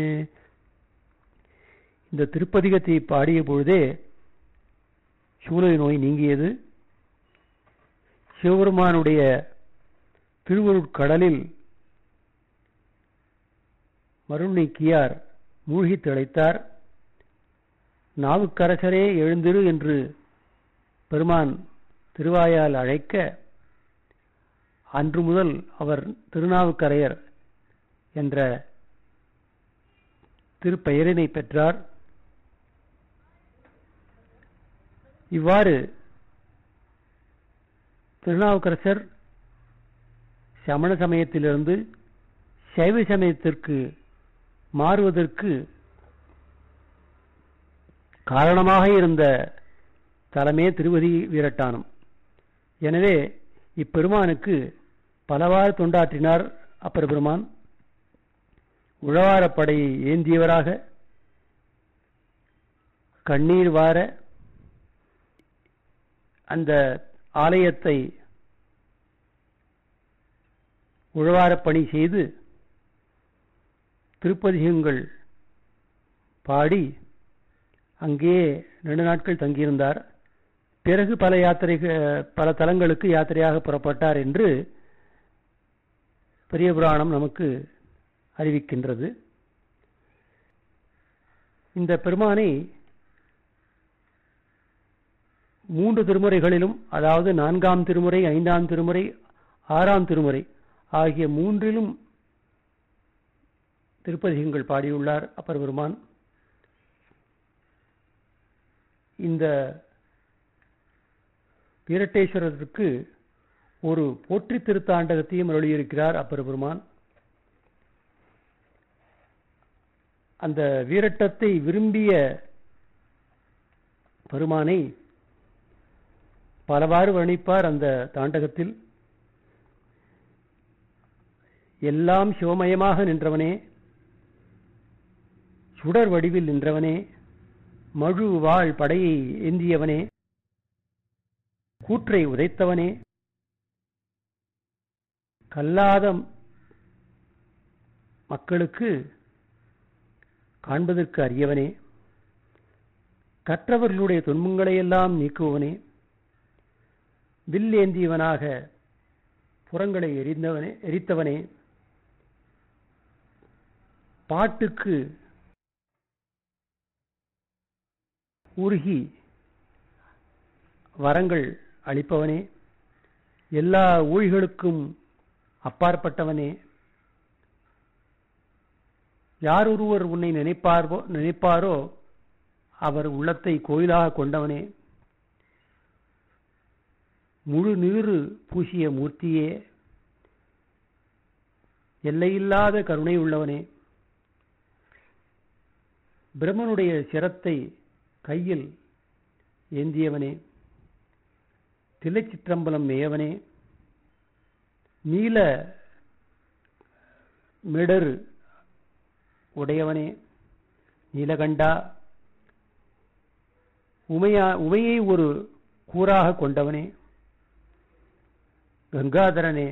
இந்த திருப்பதிகத்தை பாடிய பொழுதே சூளை நோய் நீங்கியது சிவபெருமானுடைய திருவருட்கடலில் மருள் நீக்கியார் மூழ்கி திளைத்தார் நாவுக்கரசரே எழுந்திரு என்று பெருமான் திருவாயால் அழைக்க அன்று முதல் அவர் திருநாவுக்கரையர் என்ற திருப்பெயரினை பெற்றார் இவ்வாறு திருநாவுக்கரசர் சமண சமயத்திலிருந்து சைவ சமயத்திற்கு மாறுவதற்கு காரணமாக இருந்த தலமே திருவதி வீரட்டானம் எனவே இப்பெருமானுக்கு பலவாறு தொண்டாற்றினார் அப்பர் பெருமான் உழவாரப்படையை ஏந்தியவராக கண்ணீர் வார அந்த ஆலயத்தை உழவாரப் பணி செய்து திருப்பதிகங்கள் பாடி அங்கே ரெண்டு நாட்கள் தங்கியிருந்தார் பிறகு பல யாத்திரை பல தலங்களுக்கு யாத்திரையாக புறப்பட்டார் என்று பெரிய புராணம் நமக்கு அறிவிக்கின்றது இந்த பெருமானை மூன்று திருமுறைகளிலும் அதாவது நான்காம் திருமுறை ஐந்தாம் திருமுறை ஆறாம் திருமுறை ஆகிய மூன்றிலும் திருப்பதிகங்கள் பாடியுள்ளார் அப்பர் பெருமான் இந்த வீரட்டேஸ்வரருக்கு ஒரு போற்றி திருத்தாண்டகத்தையும் அருளியிருக்கிறார் அப்பர் பெருமான் அந்த வீரட்டத்தை விரும்பிய பெருமானை பலவாறு வர்ணிப்பார் அந்த தாண்டகத்தில் எல்லாம் சிவமயமாக நின்றவனே சுடர் வடிவில் நின்றவனே மழு வாழ் படையை ஏந்தியவனே கூற்றை உதைத்தவனே கல்லாத மக்களுக்கு காண்பதற்கு அரியவனே கற்றவர்களுடைய துன்பங்களை எல்லாம் நீக்குவனே வில் ஏந்தியவனாக புறங்களை எரிந்தவனே எரித்தவனே பாட்டுக்கு உருகி வரங்கள் அளிப்பவனே எல்லா ஊழிகளுக்கும் அப்பாற்பட்டவனே யார் ஒருவர் உன்னை நினைப்பார்வோ நினைப்பாரோ அவர் உள்ளத்தை கோயிலாக கொண்டவனே முழு நீரு பூசிய மூர்த்தியே எல்லையில்லாத கருணை உள்ளவனே பிரம்மனுடைய சிரத்தை கையில் ஏந்தியவனே தில்லைச்சிற்றம்பலம் மேயவனே நீல மிடர் உடையவனே நீலகண்டா உமையா உமையை ஒரு கூறாக கொண்டவனே கங்காதரனே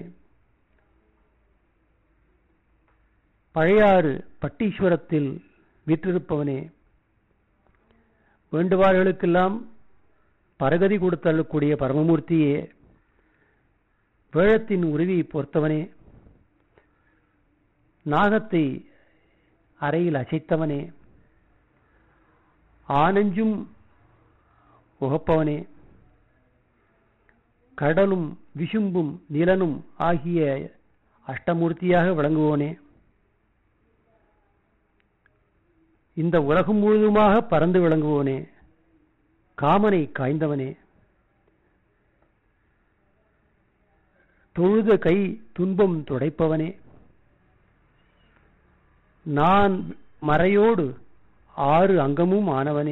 பழையாறு பட்டீஸ்வரத்தில் வீற்றிருப்பவனே வேண்டுவார்களுக்கெல்லாம் பரகதி கொடுத்தள்ளக்கூடிய பரமமூர்த்தியே வேழத்தின் உருவி பொறுத்தவனே நாகத்தை அறையில் அசைத்தவனே ஆனஞ்சும் உகப்பவனே கடலும் விசும்பும் நிலனும் ஆகிய அஷ்டமூர்த்தியாக விளங்குவோனே இந்த உலகம் முழுதுமாக பறந்து விளங்குவோனே காமனை காய்ந்தவனே தொழுத கை துன்பம் துடைப்பவனே நான் மறையோடு ஆறு அங்கமும் ஆனவனே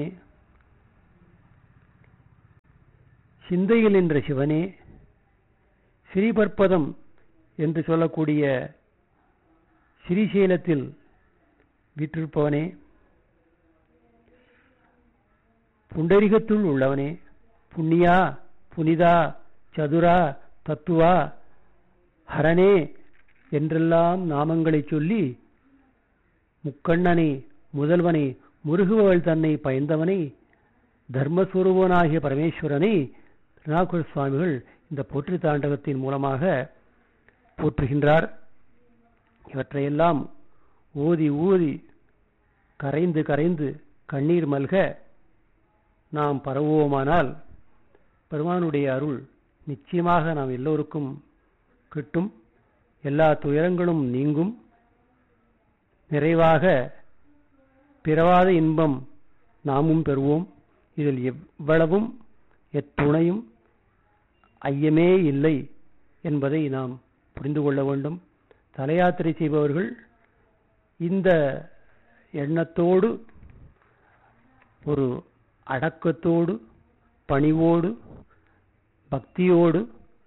சிந்தையில் என்ற சிவனே ஸ்ரீபற்பதம் என்று சொல்லக்கூடிய ஸ்ரீசைலத்தில் வீற்றிருப்பவனே புண்டரிகத்துள் உள்ளவனே புண்ணியா புனிதா சதுரா தத்துவா ஹரணே என்றெல்லாம் நாமங்களை சொல்லி முக்கண்ணனை முதல்வனை முருகுவள் தன்னை பயந்தவனை தர்மஸ்வரூபனாகிய பரமேஸ்வரனை திருநாக்குர சுவாமிகள் இந்த போற்றி தாண்டகத்தின் மூலமாக போற்றுகின்றார் இவற்றையெல்லாம் ஊதி ஊதி கரைந்து கரைந்து கண்ணீர் மல்க நாம் பரவுவோமானால் பெருமானுடைய அருள் நிச்சயமாக நாம் எல்லோருக்கும் கிட்டும் எல்லா துயரங்களும் நீங்கும் நிறைவாக பிறவாத இன்பம் நாமும் பெறுவோம் இதில் எவ்வளவும் எத்துணையும் ஐயமே இல்லை என்பதை நாம் புரிந்து கொள்ள வேண்டும் தலையாத்திரை செய்பவர்கள் இந்த எண்ணத்தோடு ஒரு அடக்கத்தோடு பணிவோடு பக்தியோடு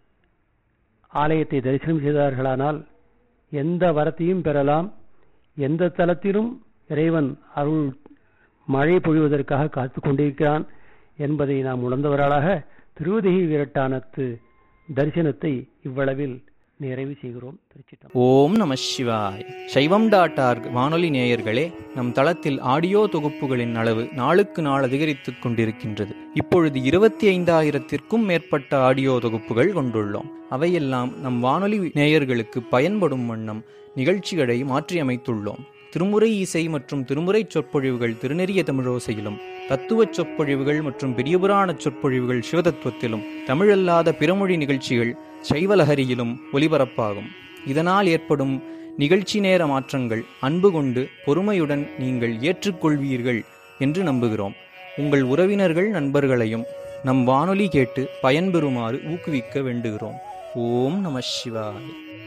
ஆலயத்தை தரிசனம் செய்தார்களானால் எந்த வரத்தையும் பெறலாம் எந்த தலத்திலும் இறைவன் அருள் மழை பொழிவதற்காக காத்து கொண்டிருக்கிறான் என்பதை நாம் உணர்ந்தவர்களாக திருவதிகை விரட்டானத்து தரிசனத்தை இவ்வளவில் நிறைவு செய்கிறோம் திருச்சிட்டம் ஓம் நம சிவாய் சைவம் டாட் ஆர்க் வானொலி நேயர்களே நம் தளத்தில் ஆடியோ தொகுப்புகளின் அளவு நாளுக்கு நாள் அதிகரித்துக் கொண்டிருக்கின்றது இப்பொழுது இருபத்தி ஐந்தாயிரத்திற்கும் மேற்பட்ட ஆடியோ தொகுப்புகள் கொண்டுள்ளோம் அவையெல்லாம் நம் வானொலி நேயர்களுக்கு பயன்படும் வண்ணம் நிகழ்ச்சிகளை மாற்றியமைத்துள்ளோம் திருமுறை இசை மற்றும் திருமுறை சொற்பொழிவுகள் திருநெறிய தமிழோசையிலும் தத்துவ சொற்பொழிவுகள் மற்றும் பெரியபுராண சொற்பொழிவுகள் சிவதத்துவத்திலும் தமிழல்லாத பிறமொழி நிகழ்ச்சிகள் சைவலஹரியிலும் ஒலிபரப்பாகும் இதனால் ஏற்படும் நிகழ்ச்சி நேர மாற்றங்கள் அன்பு கொண்டு பொறுமையுடன் நீங்கள் ஏற்றுக்கொள்வீர்கள் என்று நம்புகிறோம் உங்கள் உறவினர்கள் நண்பர்களையும் நம் வானொலி கேட்டு பயன்பெறுமாறு ஊக்குவிக்க வேண்டுகிறோம் ஓம் நம சிவாய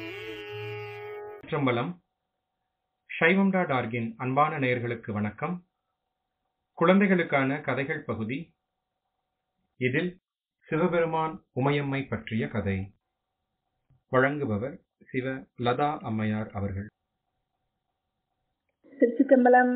சிற்றம்பலம் சைவம் டாட் ஆர்கின் அன்பான நேயர்களுக்கு வணக்கம் குழந்தைகளுக்கான கதைகள் பகுதி இதில் சிவபெருமான் உமையம்மை பற்றிய கதை வழங்குபவர் சிவ லதா அம்மையார் அவர்கள் திருச்சித்தம்பலம்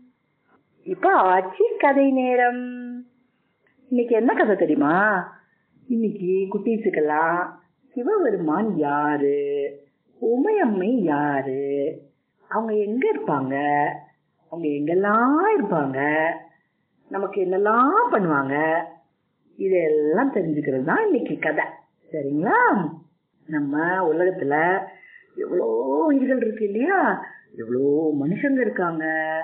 இப்ப ஆட்சி கதை நேரம் இன்னைக்கு என்ன கதை தெரியுமா இன்னைக்கு குட்டீஸுக்கெல்லாம் சிவபெருமான் யாரு உமையம்மை யாரு அவங்க எங்க இருப்பாங்க அவங்க எங்கெல்லாம் இருப்பாங்க நமக்கு என்னெல்லாம் பண்ணுவாங்க இதெல்லாம் தெரிஞ்சுக்கிறது தான் இன்னைக்கு கதை சரிங்களா நம்ம உலகத்துல எவ்வளோ உயிர்கள் இருக்கு இல்லையா எவ்வளோ மனுஷங்க இருக்காங்க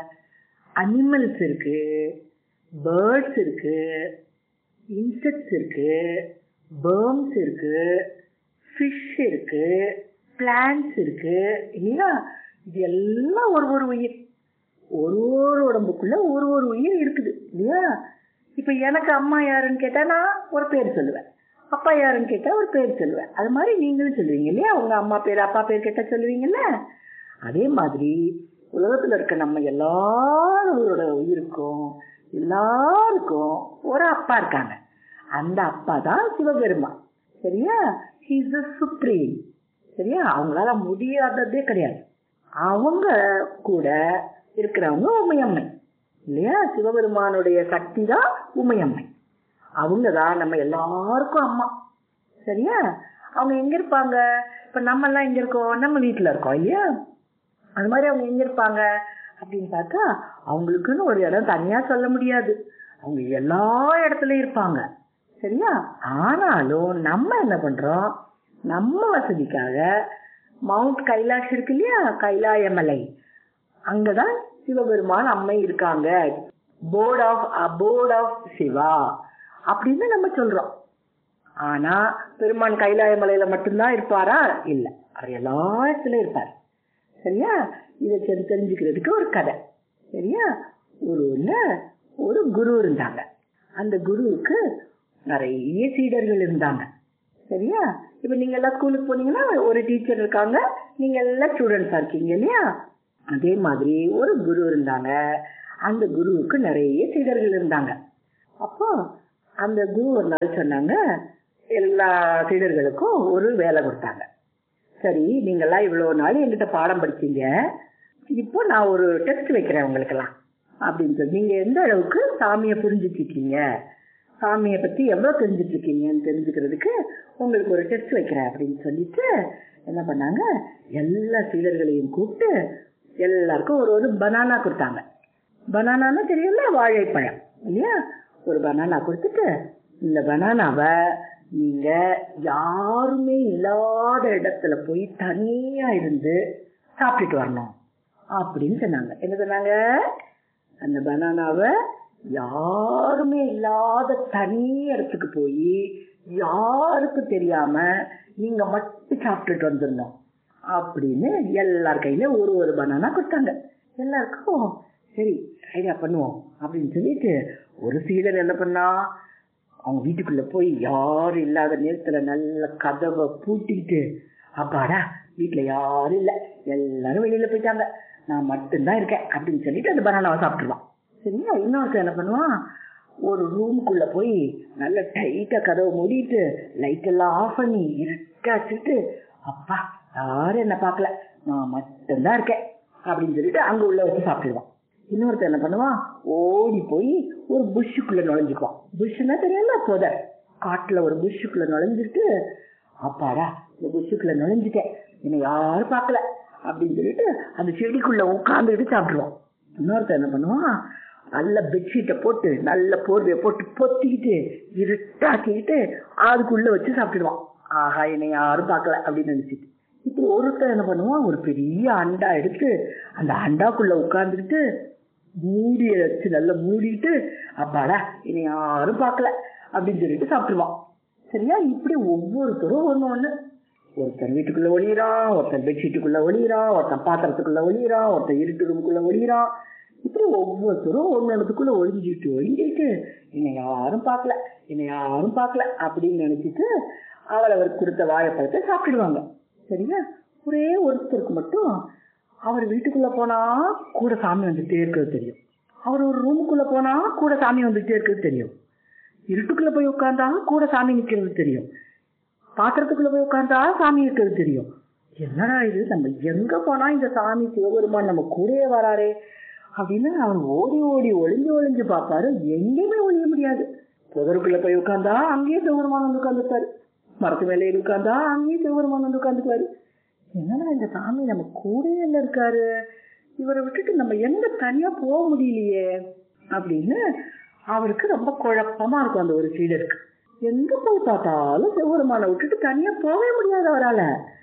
அனிமல்ஸ் இருக்கு பேர்ட்ஸ் இருக்கு இன்செக்ட்ஸ் இருக்கு பேர்ம்ஸ் இருக்கு ஃபிஷ் இருக்கு பிளான்ஸ் இருக்கு இல்லையா இது எல்லாம் ஒரு ஒரு உயிர் ஒரு ஒரு உடம்புக்குள்ள ஒரு ஒரு உயிர் இருக்குது இல்லையா இப்ப எனக்கு அம்மா யாருன்னு கேட்டா நான் ஒரு பேர் சொல்லுவேன் அப்பா யாருன்னு கேட்டா ஒரு பேர் சொல்லுவேன் அது மாதிரி நீங்களும் சொல்லுவீங்க இல்லையா உங்க அம்மா பேர் அப்பா பேர் கேட்டா சொல்லுவீங்கல்ல அதே மாதிரி உலகத்துல இருக்க நம்ம எல்லாரோட உயிருக்கும் எல்லாருக்கும் ஒரு அப்பா இருக்காங்க அந்த அப்பா தான் சிவபெருமான் சரியா ஹீஸ் சுப்ரீம் சரியா அவங்களால முடியாததே கிடையாது அவங்க கூட இருக்கிறவங்க உமையம்மை இல்லையா சிவபெருமானுடைய சக்தி தான் உமையம்மை அவங்க தான் நம்ம எல்லாருக்கும் அம்மா சரியா அவங்க எங்க இருப்பாங்க இப்ப நம்ம எல்லாம் எங்க இருக்கோம் நம்ம வீட்டுல இருக்கோம் இல்லையா அது மாதிரி அவங்க எங்க இருப்பாங்க அப்படின்னு பார்த்தா அவங்களுக்குன்னு ஒரு இடம் தனியா சொல்ல முடியாது அவங்க எல்லா இடத்துலயும் இருப்பாங்க சரியா ஆனாலும் நம்ம என்ன பண்றோம் நம்ம வசதிக்காக மவுண்ட் கைலாஷ் இருக்கு இல்லையா கைலாயமலை அங்கதான் சிவபெருமான் அம்மை இருக்காங்க part of part of Shiva அப்படின்னு நம்ம சொல்றோம் ஆனா பெருமான் கைலாய மலையில மட்டும்தான் இருப்பாரா இல்ல அவர் எல்லா இடத்துலயும் இருப்பார் சரியா இதை சரி தெரிஞ்சுக்கிறதுக்கு ஒரு கதை சரியா ஒரு ஊர்ல ஒரு குரு இருந்தாங்க அந்த குருவுக்கு நிறைய சீடர்கள் இருந்தாங்க சரியா இப்ப நீங்க எல்லாம் ஸ்கூலுக்கு போனீங்கன்னா ஒரு டீச்சர் இருக்காங்க நீங்க எல்லாம் ஸ்டூடெண்ட்ஸா இருக்கீங்க இல்லையா அதே மாதிரி ஒரு குரு இருந்தாங்க அந்த குருவுக்கு நிறைய சீடர்கள் இருந்தாங்க அப்போ அந்த குரு ஒரு நாள் சொன்னாங்க எல்லா சீடர்களுக்கும் ஒரு வேலை கொடுத்தாங்க சரி நீங்கெல்லாம் இவ்வளவு நாள் என்கிட்ட பாடம் படிச்சீங்க இப்போ நான் ஒரு டெஸ்ட் வைக்கிறேன் உங்களுக்கெல்லாம் அப்படின்னு சொல்லி நீங்க எந்த அளவுக்கு சாமியை புரிஞ்சுட்டு இருக்கீங்க சாமியை பத்தி எவ்வளவு தெரிஞ்சுட்டு இருக்கீங்கன்னு தெரிஞ்சுக்கிறதுக்கு உங்களுக்கு ஒரு டெஸ்ட் வைக்கிறேன் அப்படின்னு சொல்லிட்டு என்ன பண்ணாங்க எல்லா சீடர்களையும் கூப்பிட்டு எல்லாருக்கும் ஒரு ஒரு பனானா கொடுத்தாங்க பனானான்னா தெரியல வாழைப்பழம் இல்லையா ஒரு பனானா கொடுத்துட்டு இந்த பனானாவை நீங்க யாருமே இல்லாத இடத்துல போய் தனியா இருந்து சாப்பிட்டுட்டு வரணும் அப்படின்னு சொன்னாங்க என்ன சொன்னாங்க அந்த பனானாவை யாருமே இல்லாத தனி இடத்துக்கு போய் யாருக்கும் தெரியாம நீங்க மட்டும் சாப்பிட்டுட்டு வந்துடணும் அப்படின்னு எல்லார் கையில ஒரு ஒரு பனானா கொடுத்தாங்க எல்லாருக்கும் சரி ஐடியா பண்ணுவோம் அப்படின்னு சொல்லிட்டு ஒரு சீடர் என்ன பண்ணா அவங்க வீட்டுக்குள்ள போய் யாரும் இல்லாத நேரத்துல நல்ல கதவை பூட்டிக்கிட்டு அப்பாடா வீட்டுல யாரும் இல்ல எல்லாரும் வெளியில போயிட்டாங்க நான் மட்டும்தான் இருக்கேன் அப்படின்னு சொல்லிட்டு அந்த பனானாவை சாப்பிட்டுருவான் சரியா இன்னொருத்தர் என்ன பண்ணுவான் ஒரு ரூமுக்குள்ள போய் நல்ல டைட்டா கதவை மூடிட்டு லைட் எல்லாம் ஆஃப் பண்ணி இருட்டா வச்சுட்டு அப்பா யாரும் என்ன பார்க்கல நான் மட்டும்தான் இருக்கேன் அப்படின்னு சொல்லிட்டு அங்க உள்ள வச்சு சாப்பிட்டுருவான் இன்னொருத்தர் என்ன பண்ணுவான் ஓடி போய் ஒரு புஷ்ஷுக்குள்ள நுழைஞ்சுக்குவான் புஷ்னா தெரியல புத காட்டுல ஒரு புஷ்ஷுக்குள்ள நுழைஞ்சிட்டு அப்பாடா இந்த புஷ்ஷுக்குள்ள நுழைஞ்சிட்டேன் என்னை யாரும் பார்க்கல அப்படின்னு சொல்லிட்டு அந்த செடிக்குள்ள உட்காந்துக்கிட்டு சாப்பிடுவான் இன்னொருத்தர் என்ன பண்ணுவான் நல்ல பெட்ஷீட்டை போட்டு நல்ல போர்வையை போட்டு பொத்திக்கிட்டு இருட்டாக்கிக்கிட்டு அதுக்குள்ள வச்சு சாப்பிட்டுடுவான் ஆஹா என்னை யாரும் பார்க்கல அப்படின்னு நினைச்சிட்டு இப்படி ஒருத்தர் என்ன பண்ணுவான் ஒரு பெரிய அண்டா எடுத்து அந்த அண்டாக்குள்ள உட்கார்ந்துக்கிட்டு மூடிய வச்சு நல்லா மூடிட்டு அப்பாடா என்னை யாரும் பார்க்கல அப்படின்னு சொல்லிட்டு சாப்பிட்டுருவான் சரியா இப்படி ஒவ்வொருத்தரும் ஒண்ணு ஒண்ணு ஒருத்தர் வீட்டுக்குள்ள ஒளியிறான் ஒருத்தர் பெட்ஷீட்டுக்குள்ள ஒளியிறான் ஒருத்தன் பாத்திரத்துக்குள்ள ஒளியிறான் ஒருத்தர் இருட்டு ரூமுக்குள்ள ஒளியிறான் இப்படி ஒவ்வொருத்தரும் ஒன்னொன்னுக்குள்ள ஒளிஞ்சிட்டு ஒளிஞ்சிட்டு என்னை யாரும் பார்க்கல என்னை யாரும் பார்க்கல அப்படின்னு நினைச்சிட்டு அவள் அவருக்கு கொடுத்த வாழைப்பழத்தை சாப்பிட்டுடுவாங்க சரியா ஒரே ஒருத்தருக்கு மட்டும் அவர் வீட்டுக்குள்ள போனா கூட சாமி வந்துட்டே இருக்கிறது தெரியும் அவர் ஒரு ரூமுக்குள்ள போனா கூட சாமி வந்துட்டே இருக்கிறது தெரியும் இருட்டுக்குள்ள போய் உட்கார்ந்தா கூட சாமி நிக்கிறது தெரியும் பாத்திரத்துக்குள்ள போய் உட்கார்ந்தா சாமி இருக்கிறது தெரியும் என்னடா இது நம்ம எங்க போனா இந்த சாமி சிவபெருமான் நம்ம கூடயே வராரே அப்படின்னு அவர் ஓடி ஓடி ஒளிஞ்சு ஒளிஞ்சு பார்ப்பாரு எங்கேயுமே ஒழிய முடியாது புதருக்குள்ள போய் உட்கார்ந்தா அங்கேயே சிவபெருமான் வந்து உட்காந்துருப்பாரு மரத்து மேலே உட்கார்ந்தா அங்கேயும் சிவபெருமான் வந்து உட்காந்துக்குவாரு என்னடா இந்த சாமி நம்ம கூடயே இல்ல இருக்காரு இவரை விட்டுட்டு நம்ம எங்க தனியா போக முடியலையே அப்படின்னு அவருக்கு ரொம்ப குழப்பமா இருக்கும் அந்த ஒரு சீடருக்கு எங்க போய் பார்த்தாலும் சிவபெருமானை விட்டுட்டு தனியா போகவே முடியாது அவரால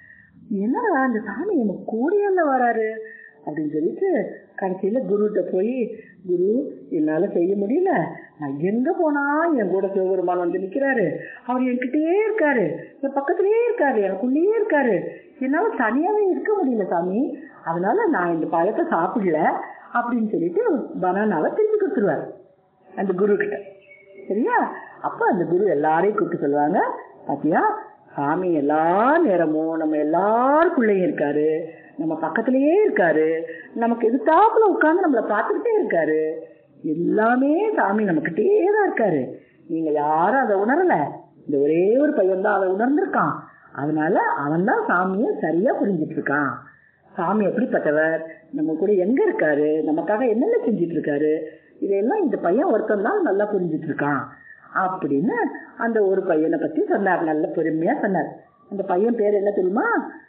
என்னடா அந்த சாமி நம்ம கூடயே இல்ல வராரு அப்படின்னு சொல்லிட்டு கடைசியில குருகிட்ட போய் குரு என்னால செய்ய முடியல நான் எங்க போனா என் கூட சிவபெருமான் வந்து நிக்கிறாரு அவர் என்கிட்டயே இருக்காரு என் பக்கத்திலேயே இருக்காரு எனக்குள்ளேயே இருக்காரு என்னால தனியாவே இருக்க முடியல சாமி அதனால நான் இந்த பழத்தை சாப்பிடல அப்படின்னு சொல்லிட்டு பனானாவை திருப்பி கொடுத்துருவாரு அந்த குரு கிட்ட சரியா அப்ப அந்த குரு எல்லாரையும் கூப்பிட்டு சொல்லுவாங்க பாத்தியா சாமி எல்லா நேரமும் நம்ம எல்லாருக்குள்ளேயும் இருக்காரு நம்ம பக்கத்திலேயே இருக்காரு நமக்கு எதிர்த்தாப்புல உட்கார்ந்து நம்மளை பார்த்துக்கிட்டே இருக்காரு எல்லாமே சாமி நம்மகிட்டே தான் இருக்காரு நீங்க யாரும் அதை உணரல இந்த ஒரே ஒரு பையன் தான் அதை உணர்ந்திருக்கான் அதனால அவன் தான் சாமிய சரியா புரிஞ்சிட்டு இருக்கான் சாமி எப்படிப்பட்டவர் நம்ம கூட எங்க இருக்காரு நமக்காக என்னென்ன செஞ்சிட்டு இருக்காரு இதெல்லாம் இந்த பையன் ஒருத்தன் தான் நல்லா புரிஞ்சிட்டு இருக்கான் அப்படின்னு அந்த ஒரு பையனை பத்தி சொன்னார் நல்ல பெருமையா சொன்னார் அந்த பையன் பேர் என்ன தெரியுமா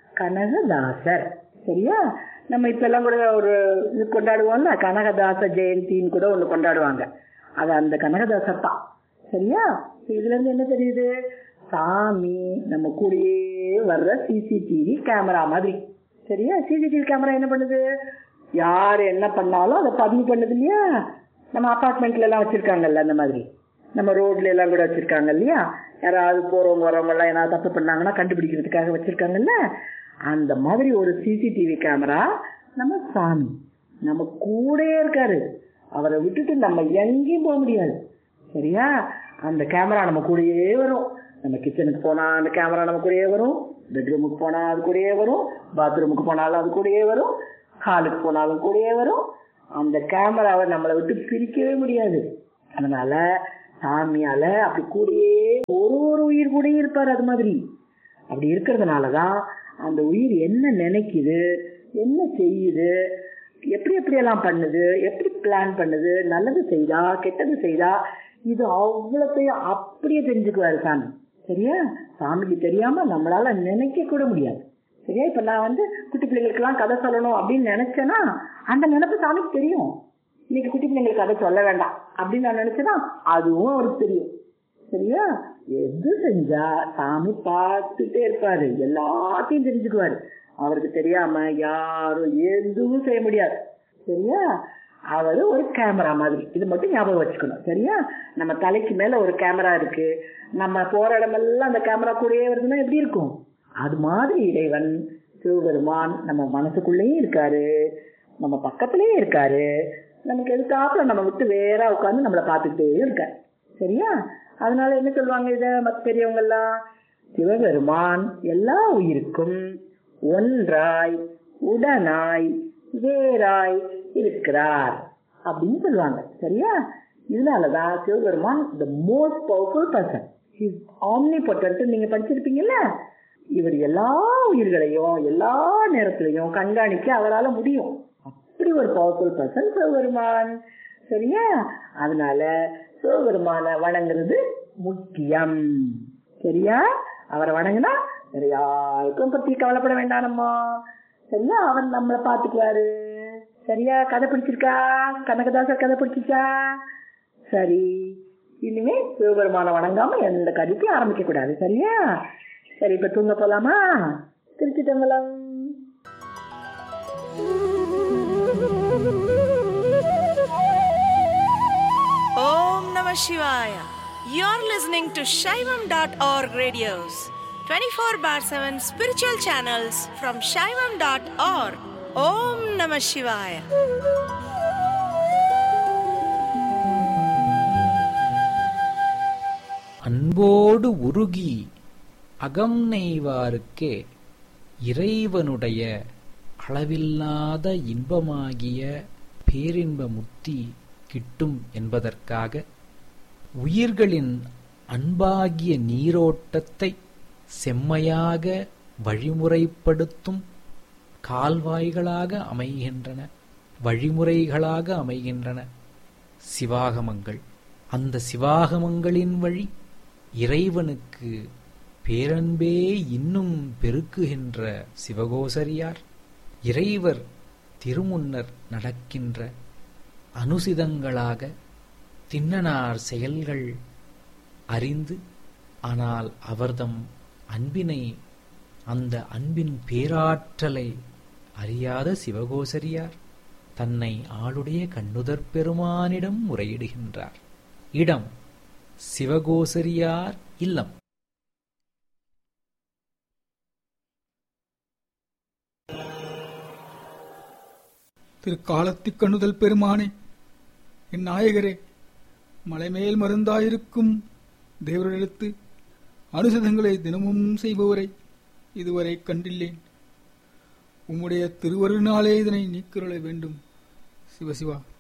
கனகதாசர் சரியா நம்ம இப்ப எல்லாம் கூட ஒரு இது கொண்டாடுவோம்ல கனகதாச ஜெயந்தின்னு கூட ஒண்ணு கொண்டாடுவாங்க அது அந்த கனகதாசர் தான் சரியா இதுல இருந்து என்ன தெரியுது சாமி நம்ம கூடயே வர்ற சிசிடிவி கேமரா மாதிரி சரியா சிசிடிவி கேமரா என்ன பண்ணுது யார் என்ன பண்ணாலும் அதை பதிவு பண்ணுது இல்லையா நம்ம அபார்ட்மெண்ட்ல எல்லாம் வச்சிருக்காங்கல்ல அந்த மாதிரி நம்ம ரோட்ல எல்லாம் கூட வச்சிருக்காங்க இல்லையா யாராவது போறவங்க வரவங்க எல்லாம் ஏதாவது தப்பு பண்ணாங்கன்னா கண்டுபிடிக்கிறதுக்காக வச்சிருக்காங்கல்ல அந்த மாதிரி ஒரு சிசிடிவி கேமரா நம்ம சாமி நம்ம கூடயே இருக்காரு அவரை விட்டுட்டு நம்ம எங்கேயும் போக முடியாது சரியா அந்த கேமரா நம்ம கூடயே வரும் நம்ம கிச்சனுக்கு போனா அந்த கேமரா நம்ம கூடயே வரும் பெட்ரூமுக்கு போனா அது கூடயே வரும் பாத்ரூமுக்கு போனாலும் அது கூடயே வரும் ஹாலுக்கு போனாலும் கூடயே வரும் அந்த கேமராவை நம்மளை விட்டு பிரிக்கவே முடியாது அதனால சாமியால அப்படி கூடயே ஒரு ஒரு உயிர் கூடயே இருப்பார் அது மாதிரி அப்படி இருக்கிறதுனாலதான் அந்த உயிர் என்ன நினைக்குது என்ன செய்யுது எப்படி எப்படி எல்லாம் பண்ணுது எப்படி பிளான் பண்ணுது நல்லது செய்தா கெட்டது செய்தா இது அவ்வளோத்தையும் அப்படியே தெரிஞ்சுக்குவாரு சாமி சரியா சாமிக்கு தெரியாம நம்மளால நினைக்க கூட முடியாது சரியா இப்ப நான் வந்து குட்டி பிள்ளைங்களுக்கெல்லாம் கதை சொல்லணும் அப்படின்னு நினைச்சேன்னா அந்த நினைப்பு சாமிக்கு தெரியும் இன்னைக்கு குட்டி பிள்ளைங்களுக்கு கதை சொல்ல வேண்டாம் அப்படின்னு நான் நினைச்சேன்னா அதுவும் அவருக்கு தெரியும் சரியா எது செஞ்சா சாமி பார்த்துட்டே இருப்பாரு எல்லாத்தையும் தெரிஞ்சுக்குவாரு அவருக்கு தெரியாம யாரும் எதுவும் செய்ய முடியாது சரியா அவரு ஒரு கேமரா மாதிரி இது மட்டும் ஞாபகம் வச்சுக்கணும் சரியா நம்ம தலைக்கு மேல ஒரு கேமரா இருக்கு நம்ம போற இடமெல்லாம் அந்த கேமரா கூடயே வருதுன்னா எப்படி இருக்கும் அது மாதிரி இறைவன் சிவபெருமான் நம்ம மனசுக்குள்ளேயும் இருக்காரு நம்ம பக்கத்திலேயே இருக்காரு நமக்கு எதுக்காப்புல நம்ம விட்டு வேற உட்காந்து நம்மளை பார்த்துக்கிட்டே இருக்காரு சரியா அதனால என்ன சொல்லுவாங்க இத மத்த பெரியவங்க எல்லாம் சிவபெருமான் எல்லா உயிருக்கும் ஒன்றாய் உடனாய் வேறாய் இருக்கிறார் அப்படின்னு சொல்லுவாங்க சரியா இதனாலதான் Sivaperuman the most powerful person is omni நீங்க படிச்சிருப்பீங்கல்ல இவர் எல்லா உயிர்களையும் எல்லா நேரத்திலையும் கண்காணிக்க அவரால் முடியும் அப்படி ஒரு பவர்ஃபுல் பர்சன் சிவபெருமான் சரியா அதனால சிவபெருமான வணங்குறது முக்கியம் சரியா அவரை வணங்கினா வேற யாருக்கும் பத்தி கவலைப்பட வேண்டாமோ சரியா அவர் நம்மளை பாத்துக்குவாரு சரியா கதை பிடிச்சிருக்கா கனகதாசர் கதை பிடிச்சிருக்கா சரி இனிமே சிவபெருமான வணங்காம எந்த கதைக்கும் ஆரம்பிக்க கூடாது சரியா சரி இப்ப தூங்க போலாமா திருச்சி தங்கலாம் Om Namah Shivaya. You're listening to Shaivam.org radios, 24 bar 7 spiritual channels from Shaivam.org. Om Namah Shivaya. அன்போடு உருகி அகம் நெய்வாருக்கே இறைவனுடைய அளவில்லாத இன்பமாகிய பேரின்ப முக்தி கிட்டும் என்பதற்காக உயிர்களின் அன்பாகிய நீரோட்டத்தை செம்மையாக வழிமுறைப்படுத்தும் கால்வாய்களாக அமைகின்றன வழிமுறைகளாக அமைகின்றன சிவாகமங்கள் அந்த சிவாகமங்களின் வழி இறைவனுக்கு பேரன்பே இன்னும் பெருக்குகின்ற சிவகோசரியார் இறைவர் திருமுன்னர் நடக்கின்ற அனுசிதங்களாக திண்ணனார் செயல்கள் அறிந்து ஆனால் அவர்தம் அன்பினை அந்த அன்பின் பேராற்றலை அறியாத சிவகோசரியார் தன்னை ஆளுடைய கண்ணுதற் பெருமானிடம் முறையிடுகின்றார் இடம் சிவகோசரியார் இல்லம் திரு காலத்திக் கண்ணுதல் பெருமானே என் நாயகரே மலைமேல் மருந்தாயிருக்கும் தேவரிடத்து அனுசதங்களை தினமும் செய்பவரை இதுவரை கண்டில்லேன் உம்முடைய திருவருளாலே இதனை நீக்கிருள வேண்டும் சிவசிவா